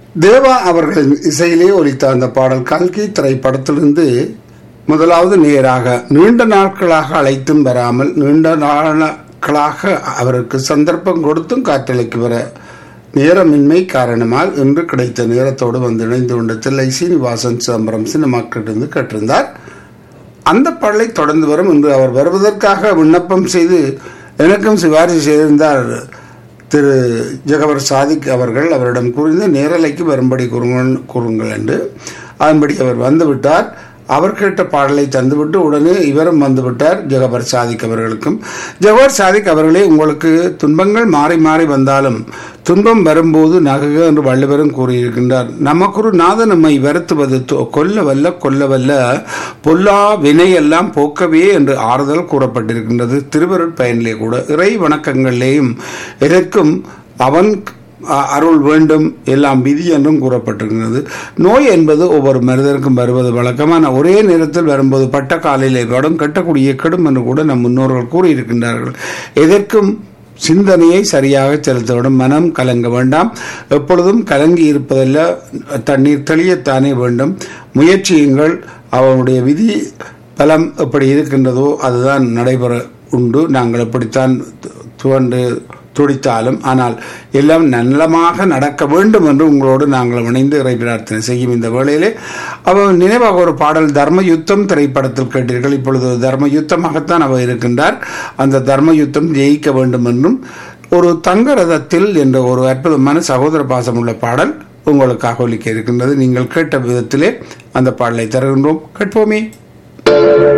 தேவா அவர்களின் இசையிலே ஒலித்த அந்த பாடல் கல்கி திரைப்படத்திலிருந்து முதலாவது நேராக நீண்ட நாட்களாக அழைத்தும் வராமல் நீண்ட நாட்களாக அவருக்கு சந்தர்ப்பம் கொடுத்தும் காற்றலைக்கு வர நேரமின்மை காரணமால் இன்று கிடைத்த நேரத்தோடு வந்து இணைந்து கொண்ட தில்லை சீனிவாசன் சிதம்பரம் சினிமாக்கிட்டிருந்து கேட்டிருந்தார் அந்த பாடலை தொடர்ந்து வரும் இன்று அவர் வருவதற்காக விண்ணப்பம் செய்து எனக்கும் சிபாரிசு செய்திருந்தார் திரு ஜெகவர் சாதிக் அவர்கள் அவரிடம் கூறிந்து நேரலைக்கு வரும்படி கூறுங்கள் கூறுங்கள் என்று அதன்படி அவர் வந்துவிட்டார் அவர் கேட்ட பாடலை தந்துவிட்டு உடனே இவரும் வந்துவிட்டார் ஜெகபர் சாதிக் அவர்களுக்கும் ஜெகபர் சாதிக் அவர்களே உங்களுக்கு துன்பங்கள் மாறி மாறி வந்தாலும் துன்பம் வரும்போது நகுக என்று வள்ளுவரும் கூறியிருக்கின்றார் நமக்குரு நாத நம்மை வருத்துவது தொ- கொல்ல வல்ல கொல்ல வல்ல பொல்லா வினையெல்லாம் போக்கவே என்று ஆறுதல் கூறப்பட்டிருக்கின்றது திருவருட் பயனிலே கூட இறை வணக்கங்களிலேயும் எதற்கும் அவன் அ- அருள் வேண்டும் எல்லாம் விதி என்றும் கூறப்பட்டிருக்கிறது நோய் என்பது ஒவ்வொரு மனிதருக்கும் வருவது வழக்கமான ஒரே நேரத்தில் வரும்போது பட்ட காலிலே படம் கட்டக்கூடிய கெடும் என்று கூட நம் முன்னோர்கள் கூறியிருக்கின்றார்கள் எதற்கும் சிந்தனையை சரியாக செலுத்த வேண்டும் மனம் கலங்க வேண்டாம் எப்பொழுதும் கலங்கி இருப்பதல்ல தண்ணீர் தெளியத்தானே வேண்டும் முயற்சியுங்கள் அவனுடைய விதி பலம் எப்படி இருக்கின்றதோ அதுதான் நடைபெற உண்டு நாங்கள் எப்படித்தான் து- துவண்டு துடித்தாலும் ஆனால் எல்லாம் நல்லமாக நடக்க வேண்டும் என்று உங்களோடு நாங்கள் இணைந்து இறை பிரார்த்தனை செய்யும் இந்த வேளையிலே அவர் நினைவாக ஒரு பாடல் தர்ம யுத்தம் திரைப்படத்தில் கேட்டீர்கள் இப்பொழுது தர்ம யுத்தமாகத்தான் அவர் இருக்கின்றார் அந்த தர்ம யுத்தம் ஜெயிக்க வேண்டும் என்றும் ஒரு தங்க ரதத்தில் என்ற ஒரு அற்புதமான சகோதர பாசமுள்ள பாடல் உங்களுக்காக ஒலிக்க இருக்கின்றது நீங்கள் கேட்ட விதத்திலே அந்த பாடலை தருகின்றோம் கேட்போமே